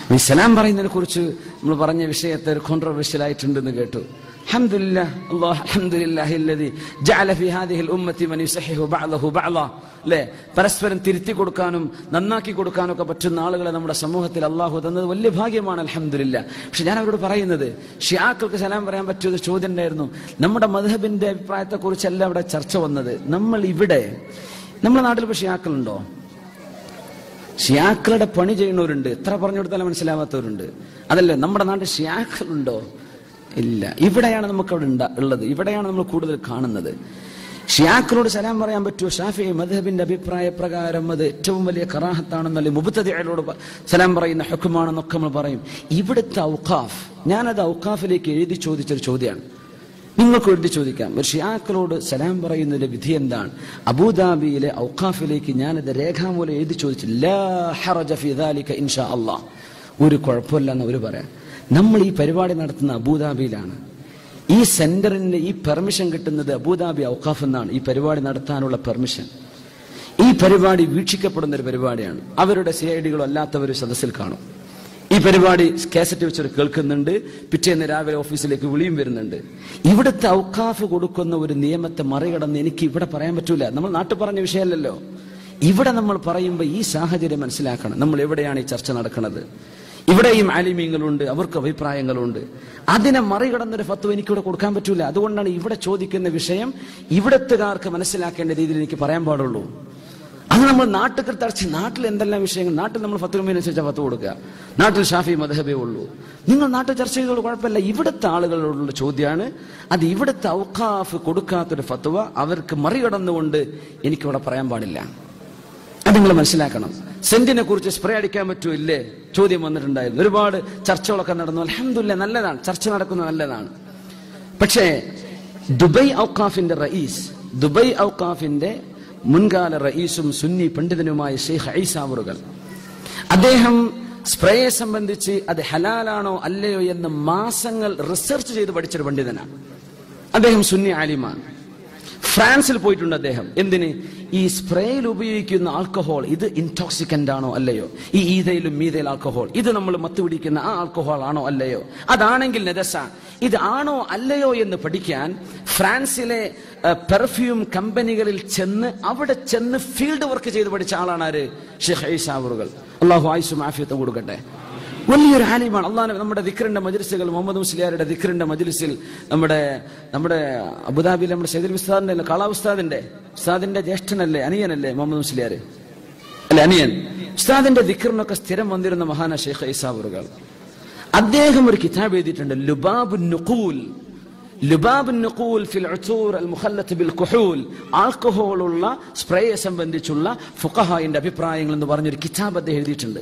ഈ സലാം പറയുന്നതിനെ കുറിച്ച് നമ്മൾ പറഞ്ഞ വിഷയത്തെ ഒരു കോൺട്രവേഴ്ഷ്യൽ ആയിട്ടുണ്ടെന്ന് കേട്ടു അൽഹംദുലില്ലാ അല്ലാഹ് അൽഹംദുലില്ലാഹി അല്ലദി ജഅല ഫി ഹാദിഹിൽ ഉമ്മത്തി മൻ യുസഹിഹു ബഅദഹു ബഅദ അല്ലേ പരസ്പരം തിരുത്തി കൊടുക്കാനും നന്നാക്കി കൊടുക്കാനും ഒക്കെ പറ്റുന്ന ആളുകളെ നമ്മുടെ സമൂഹത്തിൽ അള്ളാഹു തന്നത് വലിയ ഭാഗ്യമാണ് അൽഹംദുലില്ലാ പക്ഷെ ഞാൻ അവരോട് പറയുന്നത് ഷിയാക്കൾക്ക് സലാം പറയാൻ പറ്റിയൊരു ചോദ്യം ഉണ്ടായിരുന്നു നമ്മുടെ മധുഹബിന്റെ അഭിപ്രായത്തെ കുറിച്ചല്ല അവിടെ ചർച്ച വന്നത് നമ്മൾ ഇവിടെ നമ്മുടെ നാട്ടിൽ ഇപ്പോൾ ഷിയാക്കളുണ്ടോ ഷിയാക്കളുടെ പണി ചെയ്യുന്നവരുണ്ട് എത്ര പറഞ്ഞു കൊടുത്താലും മനസ്സിലാവാത്തവരുണ്ട് അതല്ലേ നമ്മുടെ നാട്ടിൽ ഷിയാക്കളുണ്ടോ ഇല്ല ഇവിടെയാണ് നമുക്ക് അവിടെ ഉണ്ടാ- ഉള്ളത് ഇവിടെയാണ് നമ്മൾ കൂടുതൽ കാണുന്നത് ഷിയാക്കളോട് സലാം പറയാൻ പറ്റുമോ ഷാഫി മധബിന്റെ അഭിപ്രായ പ്രകാരം അത് ഏറ്റവും വലിയ കറാഹത്താണെന്നല്ലേ മുബത്തതികളോട് സലാം പറയുന്ന ഹുക്കുമാണെന്നൊക്കെ നമ്മൾ പറയും ഇവിടുത്തെ ഔഖാഫ് ഞാനത് ഔഖാഫിലേക്ക് എഴുതി ചോദിച്ചൊരു ചോദ്യമാണ് നിങ്ങൾക്ക് എഴുതി ചോദിക്കാം ഒരു ഷിയാക്കളോട് സലാം പറയുന്നതിന്റെ വിധി എന്താണ് അബൂദാബിയിലെ ഔഖാഫിലേക്ക് ഞാനത് രേഖാമൂലം എഴുതി ചോദിച്ചു ലാ ഹറജ ഫി ദാലിക ഇൻഷാ അല്ലാഹ് ഒരു കുഴപ്പമില്ല എന്ന് അവർ പറയാം നമ്മൾ ഈ പരിപാടി നടത്തുന്ന അബൂദാബിയിലാണ് ഈ സെന്ററിന് ഈ പെർമിഷൻ കിട്ടുന്നത് അബൂദാബി ഔഖാഫ് എന്നാണ് ഈ പരിപാടി നടത്താനുള്ള പെർമിഷൻ ഈ പരിപാടി വീക്ഷിക്കപ്പെടുന്ന ഒരു പരിപാടിയാണ് അവരുടെ സി ഐ ഡികളോ അല്ലാത്തവർ സദസ്സിൽ കാണും ഈ പരിപാടി കാസറ്റ് വെച്ചവർ കേൾക്കുന്നുണ്ട് പിറ്റേന്ന് രാവിലെ ഓഫീസിലേക്ക് വിളിയും വരുന്നുണ്ട് ഇവിടുത്തെ ഔക്കാഫ് കൊടുക്കുന്ന ഒരു നിയമത്തെ മറികടന്ന് എനിക്ക് ഇവിടെ പറയാൻ പറ്റൂല നമ്മൾ നാട്ടിൽ പറഞ്ഞ വിഷയമല്ലല്ലോ ഇവിടെ നമ്മൾ പറയുമ്പോൾ ഈ സാഹചര്യം മനസ്സിലാക്കണം നമ്മൾ എവിടെയാണ് ഈ ചർച്ച നടക്കുന്നത് ഇവിടെയും ആലിമീങ്ങളുണ്ട് അവർക്ക് അഭിപ്രായങ്ങളുണ്ട് അതിനെ മറികടന്നൊരു ഫത്വ എനിക്കിവിടെ കൊടുക്കാൻ പറ്റൂല അതുകൊണ്ടാണ് ഇവിടെ ചോദിക്കുന്ന വിഷയം ഇവിടത്തുകാർക്ക് മനസ്സിലാക്കേണ്ട രീതിയിൽ എനിക്ക് പറയാൻ പാടുള്ളൂ അത് നമ്മൾ നാട്ടിൽ തറച്ച് നാട്ടിൽ എന്തെല്ലാം വിഷയങ്ങൾ നാട്ടിൽ നമ്മൾ ഫത്തുമനുസരിച്ച് ഫത്ത് കൊടുക്കുക നാട്ടിൽ ഷാഫി മധബേ ഉള്ളൂ നിങ്ങൾ നാട്ടിൽ ചർച്ച ചെയ്തോളൂ കുഴപ്പമില്ല ഇവിടുത്തെ ആളുകളോടുള്ള ചോദ്യമാണ് അത് ഇവിടുത്തെ ഔഖാഫ് കൊടുക്കാത്തൊരു ഫത്വ അവർക്ക് മറികടന്നുകൊണ്ട് എനിക്കിവിടെ പറയാൻ പാടില്ല അത് നിങ്ങൾ മനസ്സിലാക്കണം സെന്റിനെ കുറിച്ച് സ്പ്രേ അടിക്കാൻ പറ്റുമോ ഇല്ലേ ചോദ്യം വന്നിട്ടുണ്ടായിരുന്നു ഒരുപാട് ചർച്ചകളൊക്കെ നടന്നു അലഹമില്ല നല്ലതാണ് ചർച്ച നടക്കുന്നത് നല്ലതാണ് പക്ഷേ ദുബൈ ഔക്കാഫിന്റെ റയീസ് ദുബൈ ഔക്കാഫിന്റെ മുൻകാല റയീസും സുന്നി പണ്ഡിതനുമായ ഷെയ്ഖ് ഐസാവറുകൾ അദ്ദേഹം സ്പ്രേയെ സംബന്ധിച്ച് അത് ഹലാലാണോ അല്ലയോ എന്ന് മാസങ്ങൾ റിസർച്ച് ചെയ്ത് പഠിച്ചൊരു പണ്ഡിതനാണ് അദ്ദേഹം സുന്നി ആലിമാണ് ഫ്രാൻസിൽ പോയിട്ടുണ്ട് അദ്ദേഹം എന്തിന് ഈ സ്പ്രേയിൽ ഉപയോഗിക്കുന്ന ആൽക്കഹോൾ ഇത് ഇൻടോക്സിക്കന്റ് ആണോ അല്ലയോ ഈ ഈതയിലും മീതയിൽ ആൽക്കഹോൾ ഇത് നമ്മൾ മത്തുപിടിക്കുന്ന ആ ആൽക്കഹോൾ ആണോ അല്ലയോ അതാണെങ്കിൽ നെതസ ഇത് ആണോ അല്ലയോ എന്ന് പഠിക്കാൻ ഫ്രാൻസിലെ പെർഫ്യൂം കമ്പനികളിൽ ചെന്ന് അവിടെ ചെന്ന് ഫീൽഡ് വർക്ക് ചെയ്ത് പഠിച്ച ആളാണ് ആര് ഷെയ്ഖ് ഐസാവറുകൾ അള്ളാഹു ആയുസും ആഫിയത്തും കൊടുക്കട്ടെ വലിയൊരു ആലിമാണ് അള്ളാഹ് നമ്മുടെ ദിക്റിന്റെ മജ്ലിസുകൾ മുഹമ്മദ് മുസ്ലിയാരുടെ ദിക്റിന്റെ മജ്ലിസിൽ നമ്മുടെ നമ്മുടെ അബുദാബിയിലെ നമ്മുടെ സൈദുൽ ഉസ്താദിന്റെ അല്ലേ കളാ ഉസ്താദിന്റെ ഉസ്താദിന്റെ ജ്യേഷ്ഠനല്ലേ അനിയനല്ലേ മുഹമ്മദ് മുസ്ലിയാർ അല്ലെ അനിയൻ ഉസ്താദിന്റെ ദിക്റിനൊക്കെ സ്ഥിരം വന്നിരുന്ന മഹാന ഷെയ്ഖ് ഐസാബറുകൾ അദ്ദേഹം ഒരു കിതാബ് എഴുതിയിട്ടുണ്ട് ലുബാബ് നുഖൂൽ ലുബാബ് നുഖൂൽ ഫിൽ ഉസൂർ അൽ മുഖല്ലത്ത് ബിൽ കുഹൂൽ ആൽക്കഹോൾ ഉള്ള സ്പ്രേയെ സംബന്ധിച്ചുള്ള ഫുഖഹായിന്റെ അഭിപ്രായങ്ങൾ എന്ന് പറഞ്ഞൊരു കിതാബ് അദ്ദേഹം എഴുതിയിട്ടുണ്ട്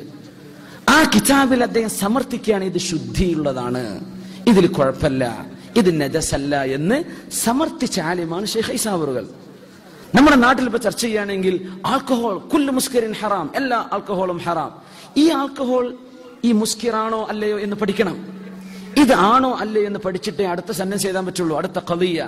ആ കിതാബിൽ അദ്ദേഹം സമർത്ഥിക്കുകയാണ് ഇത് ശുദ്ധിയുള്ളതാണ് ഇതിൽ കുഴപ്പമില്ല ഇത് നജസല്ല എന്ന് സമർത്ഥിച്ച ആലിമാണ് ഷെയ്ഖ് ഐസാവറുകൾ നമ്മുടെ നാട്ടിൽ ഇപ്പൊ ചർച്ച ചെയ്യുകയാണെങ്കിൽ ആൽക്കഹോൾ കുല്ലു മുസ്കരിൻ ഹറാം എല്ലാ ആൽക്കഹോളും ഹറാം ഈ ആൽക്കഹോൾ ഈ മുസ്കിറാണോ അല്ലയോ എന്ന് പഠിക്കണം ഇത് ആണോ അല്ലയോ എന്ന് പഠിച്ചിട്ടേ അടുത്ത സെന്റൻസ് ചെയ്താൻ പറ്റുള്ളൂ അടുത്ത കലിയ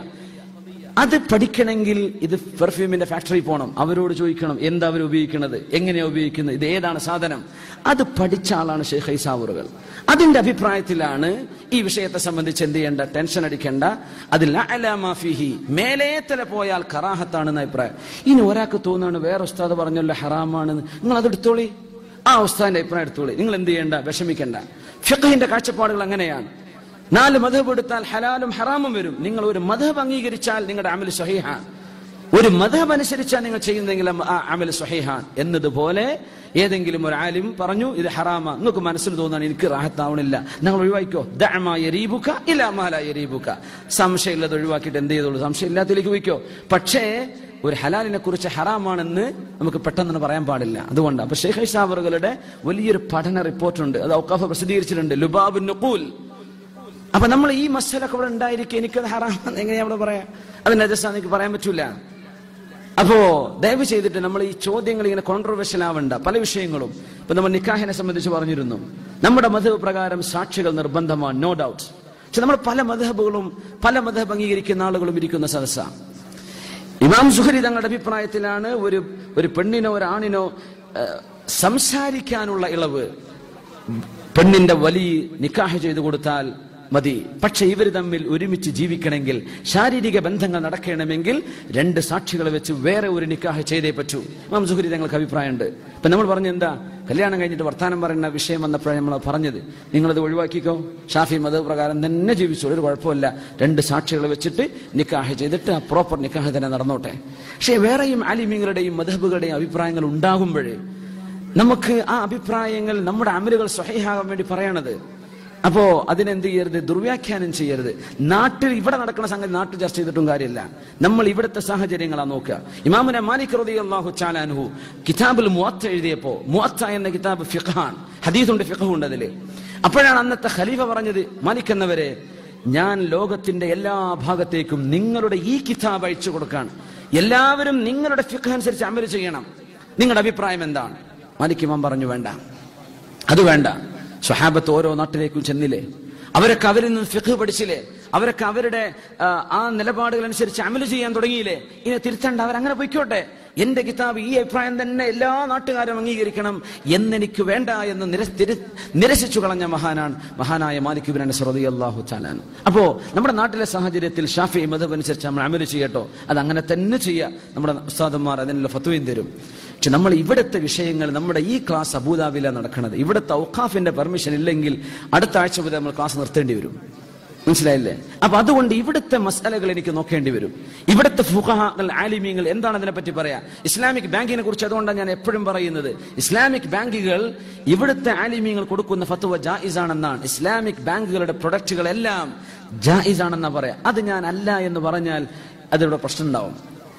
അത് പഠിക്കണമെങ്കിൽ ഇത് പെർഫ്യൂമിന്റെ ഫാക്ടറി പോകണം അവരോട് ചോദിക്കണം എന്താ അവർ ഉപയോഗിക്കുന്നത് എങ്ങനെയാ ഉപയോഗിക്കുന്നത് ഇത് ഏതാണ് സാധനം അത് പഠിച്ച ആളാണ് ഷെയ്ഖ് ഹൈസാവറുകൾ അതിന്റെ അഭിപ്രായത്തിലാണ് ഈ വിഷയത്തെ സംബന്ധിച്ച് എന്ത് ചെയ്യേണ്ട ടെൻഷൻ അടിക്കേണ്ട അതിൽ അലാമാഫിഹി മേലേത്തല പോയാൽ കറാഹത്താണെന്ന അഭിപ്രായം ഇനി ഒരാൾക്ക് തോന്നുകയാണ് വേറെ ഉസ്താദ് പറഞ്ഞല്ലോ ഹറാമാണെന്ന് നിങ്ങൾ അത് എടുത്തോളി ആ ഉസ്താദിന്റെ അഭിപ്രായം എടുത്തോളി നിങ്ങൾ എന്ത് ചെയ്യേണ്ട വിഷമിക്കേണ്ട ഫിഖഹിന്റെ കാഴ്ചപ്പാടുകൾ അങ്ങനെയാണ് നാല് മധബ് എടുത്താൽ ഹലാലും ഹറാമും വരും നിങ്ങൾ ഒരു മധബ് അംഗീകരിച്ചാൽ നിങ്ങളുടെ അമൽ സ്വഹീഹാൻ ഒരു മധബ് അനുസരിച്ചാൽ നിങ്ങൾ ചെയ്യുന്നെങ്കിൽ ആ അമൽ സ്വഹീഹാൻ എന്നതുപോലെ ഏതെങ്കിലും ഒരു ആലിം പറഞ്ഞു ഇത് ഹറാമ നിങ്ങൾക്ക് മനസ്സിൽ തോന്നാൻ എനിക്ക് റാഹത്താവണില്ല നിങ്ങൾ ഒഴിവാക്കിക്കോ ദഅമായരീബുക ഇലാമാലയരീബുക സംശയമില്ലാതെ ഒഴിവാക്കിയിട്ട് എന്ത് ചെയ്തോളൂ സംശയമില്ലാത്തതിലേക്ക് വയ്ക്കോ പക്ഷേ ഒരു ഹലാലിനെ കുറിച്ച് ഹറാമാണെന്ന് നമുക്ക് പെട്ടെന്ന് പറയാൻ പാടില്ല അതുകൊണ്ട് അപ്പൊ ഷെയ്ഖ് ഐസാവറുകളുടെ വലിയൊരു പഠന റിപ്പോർട്ടുണ്ട് അത് ഔക്കാഫ് പ്രസിദ്ധീകരിച്ചിട്ടുണ്ട് ലുബാബ് നുഖൂൽ അപ്പൊ നമ്മൾ ഈ മസലൊക്കെ ഇവിടെ ഉണ്ടായിരിക്കും എനിക്കത് ഹറാം എങ്ങനെയാ അവിടെ പറയാ അത് നജസാന്ന് എനിക്ക് പറയാൻ പറ്റൂല അപ്പോ ദയവ് ചെയ്തിട്ട് നമ്മൾ ഈ ചോദ്യങ്ങൾ ഇങ്ങനെ കോൺട്രവേഴ്ഷ്യൽ ആവണ്ട പല വിഷയങ്ങളും ഇപ്പൊ നമ്മൾ നിക്കാഹിനെ സംബന്ധിച്ച് പറഞ്ഞിരുന്നു നമ്മുടെ മധബ് പ്രകാരം സാക്ഷികൾ നിർബന്ധമാണ് നോ ഡൗട്ട് പക്ഷെ നമ്മൾ പല മധബുകളും പല മധബ് അംഗീകരിക്കുന്ന ആളുകളും ഇരിക്കുന്ന സദസ്സ ഇമാം സുഹരി തങ്ങളുടെ അഭിപ്രായത്തിലാണ് ഒരു ഒരു പെണ്ണിനോ ഒരു ആണിനോ ഏഹ്, സംസാരിക്കാനുള്ള ഇളവ് പെണ്ണിന്റെ വലിയ നിക്കാഹ് ചെയ്തു കൊടുത്താൽ മതി പക്ഷെ ഇവർ തമ്മിൽ ഒരുമിച്ച് ജീവിക്കണമെങ്കിൽ ശാരീരിക ബന്ധങ്ങൾ നടക്കണമെങ്കിൽ രണ്ട് സാക്ഷികളെ വെച്ച് വേറെ ഒരു നിക്കാഹ് ചെയ്തേ പറ്റൂ ഇമാം സുഹരി ഞങ്ങൾക്ക് അഭിപ്രായമുണ്ട് ഇപ്പൊ നമ്മൾ പറഞ്ഞ എന്താ കല്യാണം കഴിഞ്ഞിട്ട് വർത്താനം പറയുന്ന വിഷയം വന്നപ്പോഴാണ് നമ്മൾ പറഞ്ഞത് നിങ്ങളത് ഒഴിവാക്കിക്കോ ഷാഫി മത പ്രകാരം തന്നെ ജീവിച്ചോളൂ ഒരു കുഴപ്പമില്ല രണ്ട് സാക്ഷികളെ വെച്ചിട്ട് നിക്കാഹ് ചെയ്തിട്ട് ആ പ്രോപ്പർ നിക്കാഹ് തന്നെ നടന്നോട്ടെ പക്ഷേ വേറെയും ആലിമ്യങ്ങളുടെയും മധബുകളുടെയും അഭിപ്രായങ്ങൾ ഉണ്ടാകുമ്പോഴേ നമുക്ക് ആ അഭിപ്രായങ്ങൾ നമ്മുടെ അമലുകൾ സ്വഹയാകാൻ വേണ്ടി പറയണത് അപ്പോ അതിനെന്ത് ചെയ്യരുത് ദുർവ്യാഖ്യാനം ചെയ്യരുത് നാട്ടിൽ ഇവിടെ നടക്കുന്ന സംഗതി നാട്ടിൽ ചർച്ച ചെയ്തിട്ടും കാര്യമില്ല നമ്മൾ ഇവിടുത്തെ സാഹചര്യങ്ങളാ നോക്കുക ഇമാമുന മാലിക് റളിയല്ലാഹു ചാലാൻഹു കിതാബുൽ മുഅത്ത എഴുതിയപ്പോ മുഅത്ത എന്ന കിതാബ് ഫിഖാൻ ഹദീസുണ്ട് ഫിഖഹുണ്ട് അതില് അപ്പോഴാണ് അന്നത്തെ ഖലീഫ പറഞ്ഞത് മാലിക് എന്നവരെ ഞാൻ ലോകത്തിന്റെ എല്ലാ ഭാഗത്തേക്കും നിങ്ങളുടെ ഈ കിതാബ് അയച്ചു കൊടുക്കാൻ എല്ലാവരും നിങ്ങളുടെ ഫിഖ് അനുസരിച്ച് അമൽ ചെയ്യണം നിങ്ങളുടെ അഭിപ്രായം എന്താണ് മാലിക് ഇമാം പറഞ്ഞു വേണ്ട അത് വേണ്ട സ്വഹാബത്ത് ഓരോ നാട്ടിലേക്കും ചെന്നില്ലേ അവരൊക്കെ അവരിൽ നിന്ന് ഫിഖ് പഠിച്ചില്ലേ അവരൊക്കെ അവരുടെ ആ, ആ നിലപാടുകൾ അനുസരിച്ച് അമല് ചെയ്യാൻ തുടങ്ങിയില്ലേ ഇനി തിരുത്തണ്ട അവരങ്ങനെ പൊയ്ക്കോട്ടെ എന്റെ കിതാബ് ഈ അഭിപ്രായം തന്നെ എല്ലാ നാട്ടുകാരും അംഗീകരിക്കണം എന്നെനിക്ക് വേണ്ട എന്ന് നിരസ് തിര- നിരസിച്ചു കളഞ്ഞ മഹാനാണ് മഹാനായ മാലിക് ബിൻ അനസ് റളിയല്ലാഹു തആല അപ്പോ നമ്മുടെ നാട്ടിലെ സാഹചര്യത്തിൽ ഷാഫി മതം അനുസരിച്ച് നമ്മൾ അമല് ചെയ്യട്ടോ അത് അങ്ങനെ തന്നെ ചെയ്യുക നമ്മുടെ ഉസ്താദന്മാർ അതിനുള്ള ഫത്വയും തരും പക്ഷെ നമ്മൾ ഇവിടുത്തെ വിഷയങ്ങൾ നമ്മുടെ ഈ ക്ലാസ് അബൂദാബിയിലാണ് നടക്കുന്നത് ഇവിടുത്തെ ഔഖാഫിന്റെ പെർമിഷൻ ഇല്ലെങ്കിൽ അടുത്ത ആഴ്ച മുതൽ നമ്മൾ ക്ലാസ് നിർത്തേണ്ടി വരും മനസ്സിലായില്ലേ അപ്പൊ അതുകൊണ്ട് ഇവിടുത്തെ മസാലകൾ എനിക്ക് നോക്കേണ്ടി വരും ഇവിടുത്തെ ഫുഖഹാകൾ ആലിമീങ്ങൾ എന്താണ് അതിനെപ്പറ്റി പറയാ ഇസ്ലാമിക് ബാങ്കിനെ കുറിച്ച് അതുകൊണ്ടാണ് ഞാൻ എപ്പോഴും പറയുന്നത് ഇസ്ലാമിക് ബാങ്കുകൾ ഇവിടുത്തെ ആലിമീങ്ങൾ കൊടുക്കുന്ന ഫത്വ ജായിസ് ആണെന്നാണ് ഇസ്ലാമിക് ബാങ്കുകളുടെ പ്രൊഡക്റ്റുകളെല്ലാം ജായിസ് ആണെന്നാ പറയാ അത് ഞാൻ അല്ല എന്ന് പറഞ്ഞാൽ അതിലൂടെ പ്രശ്നം ഉണ്ടാവും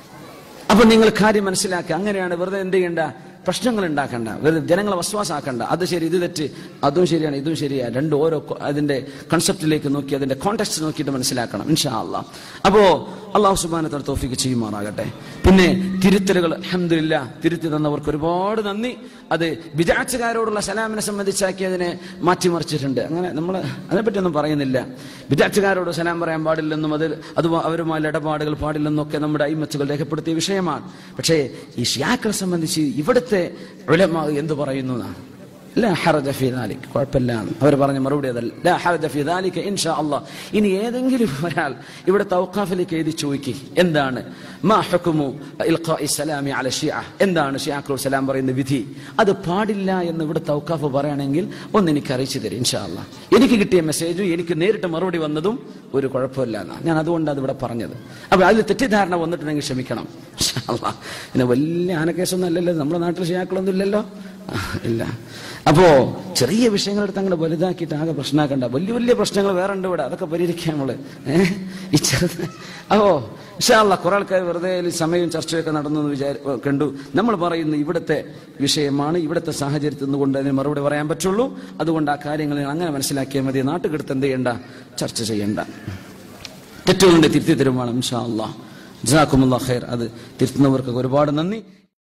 അപ്പൊ നിങ്ങൾ കാര്യം മനസ്സിലാക്കുക അങ്ങനെയാണ് വെറുതെ എന്ത് ചെയ്യണ്ട പ്രശ്നങ്ങൾ ഉണ്ടാക്കണ്ട വെറുതെ ജനങ്ങളെ വസ്വാസാക്കണ്ട അത് ശരി ഇത് തെറ്റ് അതും ശരിയാണ് ഇതും ശരിയാണ് രണ്ടും ഓരോ കൊ- അതിന്റെ കൺസെപ്റ്റിലേക്ക് നോക്കി അതിന്റെ കോണ്ടെക്സ്റ്റ് നോക്കിയിട്ട് മനസ്സിലാക്കണം ഇൻഷാ അള്ളാഹ് അപ്പോ അള്ളാഹു സുബാനത്തോട് തോഫിക്ക് ചെയ്യുമാറാകട്ടെ പിന്നെ തിരുത്തലുകൾ അഹമ്മദില്ല തിരുത്തി തന്നവർക്ക് ഒരുപാട് നന്ദി അത് വിദാച്ചുകാരോടുള്ള സലാമിനെ സംബന്ധിച്ചാക്കി അതിനെ മാറ്റിമറിച്ചിട്ടുണ്ട് അങ്ങനെ നമ്മൾ അതിനെപ്പറ്റിയൊന്നും പറയുന്നില്ല വിദാച്ചുകാരോട് സലാം പറയാൻ പാടില്ലെന്നും അത് അത് അവരുമായുള്ള ഇടപാടുകൾ പാടില്ലെന്നൊക്കെ നമ്മുടെ അയിമത്തുകൾ രേഖപ്പെടുത്തിയ വിഷയമാണ് പക്ഷേ ഈ ഷിയാക്കളെ സംബന്ധിച്ച് ഇവിടുത്തെ ഉലമ എന്ത് പറയുന്നു എന്നാണ് ലാ ഹറജ ഫീ ദാലിക് കുഴപ്പമില്ല അവർ പറഞ്ഞ മറുപടി അതല്ല ലാ ഹറജ ഫീ ദാലിക ഇൻഷാ അല്ലാഹ് ഇനി ഏതെങ്കിലും ഒരാൾ ഇവിടെ തൗഖാഫിലേക്ക് എഴുതി ചോദിക്കി എന്താണ് മാ ഹുക്മു ഇൽഖാഇ സലാമി അല ഷിഅ എന്താണ് ഷിയാക്കളോട് സലാം പറയുന്ന വിധി അത് പാടില്ല എന്ന് ഇവിടെ തൗഖാഫ് പറയുകയാണെങ്കിൽ ഒന്ന് എനിക്ക് അറിയിച്ചു തരും ഇൻഷാ അല്ലാഹ് എനിക്ക് കിട്ടിയ മെസ്സേജും എനിക്ക് നേരിട്ട് മറുപടി വന്നതും ഒരു കുഴപ്പമില്ല എന്നാണ് ഞാൻ അതുകൊണ്ട് അത് ഇവിടെ പറഞ്ഞത് അപ്പൊ അതിൽ തെറ്റിദ്ധാരണ വന്നിട്ടുണ്ടെങ്കിൽ ക്ഷമിക്കണം ഇൻഷാ അല്ലാഹ്. പിന്നെ വലിയ ആനക്കേസൊന്നും അല്ലല്ലോ നമ്മുടെ നാട്ടിൽ ഷിയാക്കളൊന്നും ഇല്ലല്ലോ ആ, ഇല്ല അപ്പോ ചെറിയ വിഷയങ്ങൾ എടുത്ത് അങ്ങനെ വലുതാക്കിയിട്ട് ആകെ പ്രശ്നമാക്കണ്ട വലിയ വലിയ പ്രശ്നങ്ങൾ വേറെ ഉണ്ട് ഇവിടെ അതൊക്കെ പരിഹരിക്കാം നമ്മള് ഏഹ് ഈ ചെറുത് അപ്പോ ഇഷാല്ല കുറെ ആൾക്കാർ വെറുതെ ഈ സമയവും ചർച്ചയൊക്കെ നടന്നു എന്ന് വിചാരി കണ്ടു നമ്മൾ പറയുന്ന ഇവിടുത്തെ വിഷയമാണ് ഇവിടുത്തെ സാഹചര്യത്തിൽ നിന്നുകൊണ്ട് അതിന് മറുപടി പറയാൻ പറ്റുള്ളൂ അതുകൊണ്ട് ആ കാര്യങ്ങൾ നിങ്ങൾ അങ്ങനെ മനസ്സിലാക്കിയാൽ മതി നാട്ടുകെടുത്ത് എന്ത് ചെയ്യണ്ട ചർച്ച ചെയ്യണ്ട തെറ്റുകളുണ്ട് തിരുത്തി തരുമാണ് ഇൻഷാ അള്ളാഹ് ജസാക്കുമുല്ലാ ഖൈർ അത് തിരുത്തുന്നവർക്ക് ഒരുപാട് നന്ദി